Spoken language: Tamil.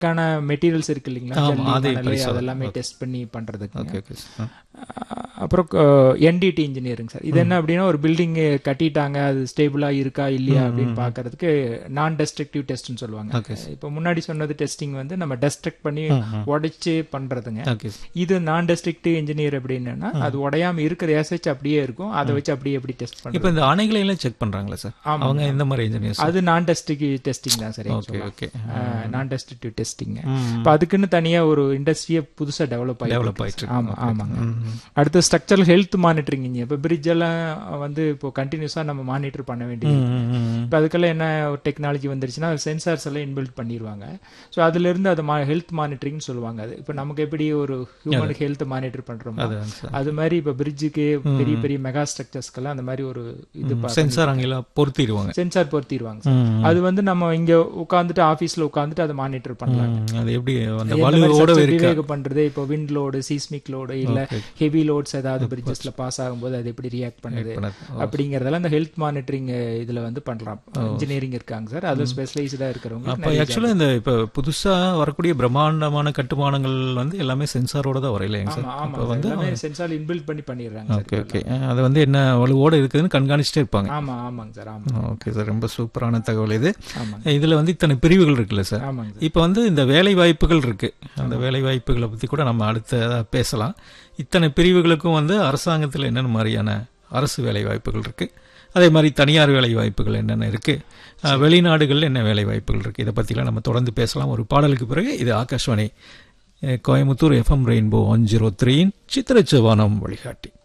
அதுக்கான மெட்டீரியல்ஸ் இருக்கு இல்லைங்களா ஆமா, ஜல்லி, அதை மணலு, பரிசோதனை. அதெல்லாமே டெஸ்ட் பண்ணி பண்றதுக்கு ஓகே ஓகே சார் அப்புறம் என்டிடி இன்ஜினியரிங் சார் இது என்ன அப்படின்னா ஒரு பில்டிங் கட்டிட்டாங்க அது ஸ்டேபிளா இருக்கா இல்லையா அப்படின்னு பாக்குறதுக்கு நான் டெஸ்ட்ரக்டிவ் டெஸ்ட்னு சொல்லுவாங்க இப்போ முன்னாடி சொன்னது டெஸ்டிங் வந்து நம்ம டெஸ்ட்ரக்ட் பண்ணி உடைச்சு பண்றதுங்க ஓகே இது நான் டெஸ்ட்ரக்டிவ் இன்ஜினியர் அப்படின்னா அது உடையாம இருக்கிற எஸ்ஹெச் அப்படியே இருக்கும் அதை வச்சு அப்படியே எப்படி டெஸ்ட் இப்போ பண்றது இந்த அணைகளை எல்லாம் செக் பண்றாங்களா சார் ஆமாங்க. அவங்க எந்த மாதிரி இன்ஜினியர்ஸ் அது நான் டெஸ்டிங் டெஸ்டிங் தான் சரி okay okay non destructive testing இப்போ அதுக்குன்னு தனியா ஒரு இண்டஸ்ட்ரியே புதுசா டெவலப் ஆகி டெவலப் ஆயிட்டு இருக்கு. ஆமா ஆமாங்க அடுத்து ஸ்ட்ரக்சரல் ஹெல்த் மானிட்டரிங் இங்கே இப்போ பிரிட்ஜ் எல்லாம் வந்து இப்போ கண்டினியூஸாக நம்ம மானிட்டர் பண்ண வேண்டியது இப்போ அதுக்கெல்லாம் என்ன டெக்னாலஜி வந்துருச்சுன்னா சென்சார்ஸ் எல்லாம் இன்பில்ட் பண்ணிடுவாங்க ஸோ அதுலேருந்து அது மா ஹெல்த் மானிட்டரிங்னு சொல்லுவாங்க அது இப்போ நமக்கு எப்படி ஒரு ஹியூமன் ஹெல்த் மானிட்டர் பண்ணுறோமோ அதான் சார் அது மாதிரி இப்போ பிரிட்ஜுக்கு பெரிய பெரிய மெகா ஸ்ட்ரக்சர்ஸ்க்கெல்லாம் அந்த மாதிரி ஒரு இது சென்சார் அங்கெல்லாம் பொருத்திடுவாங்க சென்சார் பொருத்திடுவாங்க சார். அது வந்து நம்ம இங்க உட்காந்துட்டு ஆஃபீஸ்ல உட்காந்துட்டு அதை மானிட்டர் பண்ணலாம் ம், அது எப்படி அந்த எந்த மாதிரி வலுவோட structure இருக்கா விவேக பண்றது இப்போ விண்ட் லோடு சீஸ்மிக் லோடு இல்ல ஹெவி லோட்ஸ் ஏதாவது பிரிட்ஜஸ்ல பாஸ் ஆகும்போது அது எப்படி ரியாக்ட் பண்ணுது பண்ணது. அப்படிங்கறதெல்லாம் இந்த ஹெல்த் மானிட்டரிங் இதுல வந்து பண்றோம் இன்ஜினியரிங் இருக்காங்க சார் அதுல ஸ்பெஷலைஸ்டா இருக்கிறவங்க அப்ப ஆக்சுவலா இந்த இப்ப புதுசா வரக்கூடிய பிரம்மாண்டமான கட்டுமானங்கள் வந்து எல்லாமே சென்சாரோட தான் வரையிலைங்க சார் ஆமா ஆமா சார். எல்லாமே சென்சார் இன்பில்ட் பண்ணி பண்ணிடுறாங்க ஓகே ஓகே அது வந்து என்ன வலுவோட இருக்குதுன்னு கண்காணிச்சுட்டே இருப்பாங்க ஆமா ஆமாங்க சார் ஆமா ஓகே சார் ரொம்ப சூப்பரான தகவல் இது ஆமாங்க இதுல வந்து இத்தனை பிரிவுகள் இருக்குல்ல சார் ஆமாங்க சார் இப்போ வந்து இந்த வேலை வாய்ப்புகள் இருக்கு அந்த வேலை வாய்ப்புகளை பத்தி கூட நம்ம அடுத்த பேசலாம் இத்தனை பிரிவுகளுக்கும் வந்து அரசாங்கத்தில் என்னென்ன மாதிரியான அரசு வேலை வாய்ப்புகள் இருக்கு அதே மாதிரி தனியார் வேலை வாய்ப்புகள் என்னென்ன இருக்கு அஹ், வெளிநாடுகள்ல என்ன வேலை வாய்ப்புகள் இருக்கு இதை பத்திலாம் நம்ம தொடர்ந்து பேசலாம் ஒரு பாடலுக்கு பிறகு இது ஆகாஷ்வாணி அஹ், Coimbatore F M Rainbow one zero த்ரீயின் சித்திரச்சவானம் வழிகாட்டி